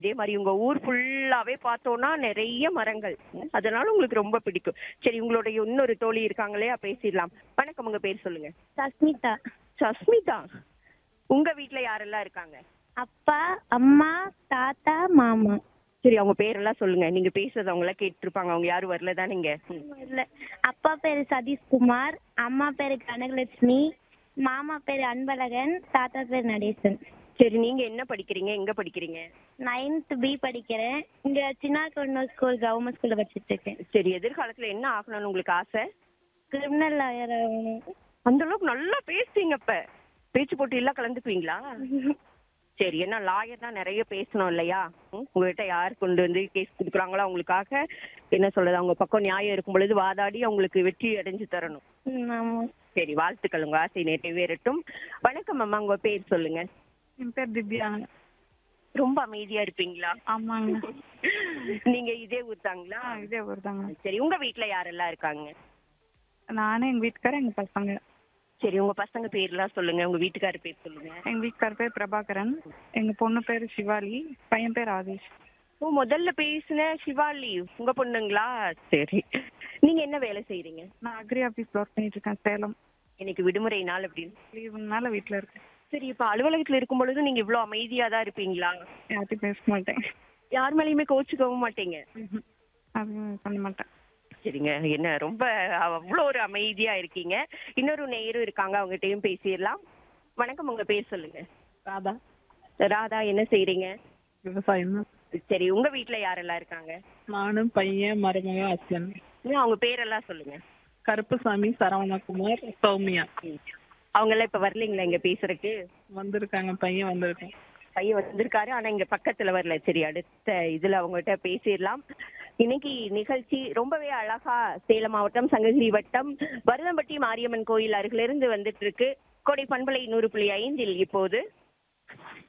இதே மாதிரி உங்க ஊர் ஃபுல்லாவே பார்த்தோம்னா நிறைய மரங்கள் அதனால உங்களுக்கு ரொம்ப பிடிக்கும் சரி உங்களுடைய இன்னொரு தோழி இருக்காங்களே பேசிடலாம் வணக்கம் உங்க பேர் சொல்லுங்க சஸ்மிதா சஸ்மிதா உங்க வீட்ல யாரெல்லாம் இருக்காங்க அப்பா அம்மா தாத்தா மாமா சரி அவங்க பேரெல்லாம் சொல்லுங்க நீங்க பேசுறது அவங்க எல்லாம் கேட்டிருப்பாங்க அவங்க யாரும் வரல தான் நீங்க இல்ல அப்பா பேரு சதீஷ்குமார் அம்மா பேரு கனகலட்சுமி மாமா பேரு அன்பழகன் தாத்தா பேர் நடேசன் சரி நீங்க என்ன படிக்கிறீங்க எங்க படிக்கிறீங்க நைன்த் பி படிக்கிறேன் இங்க சின்ன கொண்டு ஸ்கூல் கவர்மெண்ட் ஸ்கூல்ல படிச்சுட்டு இருக்கேன் சரி எதிர்காலத்துல என்ன ஆகணும்னு உங்களுக்கு ஆசை கிரிமினல் லாயர் அந்த அளவுக்கு நல்லா பேசுறீங்க இப்ப பேச்சு போட்டி எல்லாம் கலந்துக்குவீங்களா சரி ஏன்னா லாயர் தான் நிறைய பேசணும் இல்லையா ம், உங்ககிட்ட யார் கொண்டு வந்து கேஸ் கொடுக்குறாங்களோ அவங்களுக்காக என்ன சொல்றது அவங்க பக்கம் நியாயம் இருக்கும் பொழுது வாதாடி அவங்களுக்கு வெற்றி அடைஞ்சு தரணும் ஆமா சரி வாழ்த்துக்கள் உங்க ஆசை நிறைவேறட்டும் வணக்கம் அம்மா உங்க பேர் சொல்லுங்க என் பேர் திவ்யா ரொம்ப அமைதியா இருப்பீங்களா ஆமாங்க நீங்க இதே ஊர் தாங்களா ஆ, இதே ஊர் தாங்க சரி உங்க வீட்ல யாரெல்லாம் இருக்காங்க நானே எங்க வீட்டுக்காரர் எங்க பசங்க சரி உங்க பசங்க பேர்லாம் சொல்லுங்க உங்க வீட்டுக்காரர் பேர் சொல்லுங்க எங்க வீட்டுக்காரர் பேர் பிரபாகரன் எங்க பொண்ணு பேர் சிவாலி பையன் பேர் ஆதேஷ் ஓ முதல்ல பேசின சிவாலி உங்க பொண்ணுங்களா சரி நீங்க என்ன வேலை செய்றீங்க நான் அக்ரி ஆஃபீஸ்ல ஒர்க் பண்ணிட்டு இருக்கேன் சேலம் இன்னைக்கு விடுமுறை நாள் அப்படின்னு லீவுனால வீட்டுல இருக்கேன் சரி இப்ப அலுவலகத்துல இருக்கும் பொழுது நீங்க இவ்வளவு அமைதியா தான் இருப்பீங்களா யார்ட்டையும் பேச மாட்டேன் யார் மேலயுமே கோச்சுக்கவும் மாட்டீங்க ம்ஹும். அது பண்ண மாட்டேன் சரிங்க என்ன ரொம்ப அவ்வளோ ஒரு அமைதியா இருக்கீங்க இன்னொரு நேயரும் இருக்காங்க அவங்ககிட்டயும் பேசிடலாம் வணக்கம் உங்க பேர் சொல்லுங்க ராதா ராதா என்ன செய்றீங்க விவசாயம் சரி உங்க வீட்ல யாரெல்லாம் இருக்காங்க நானும் பையன் மருமக ஹஸ்பண்ட் இன்னும் அவங்க பேரெல்லாம் சொல்லுங்க கருப்புசாமி சரவணகுமார் சௌமியா அவங்க எல்லாம் இப்ப வரலீங்களா இங்க பேசுறதுக்கு வந்திருக்காங்க பையன் வந்திருக்கான் பையன் வந்திருக்காரு ஆனா இங்க பக்கத்துல வரல சரி அடுத்த இதுல அவங்ககிட்ட பேசிடலாம் இன்னைக்கு நிகழ்ச்சி ரொம்பவே அழகா சேலம் மாவட்டம் சங்ககிரி வட்டம் வருதம்பட்டி மாரியம்மன் கோயில் அருகிலிருந்து வந்துட்டு இருக்கு கோடை பண்பலை நூறு புள்ளி ஐந்தில் இப்போது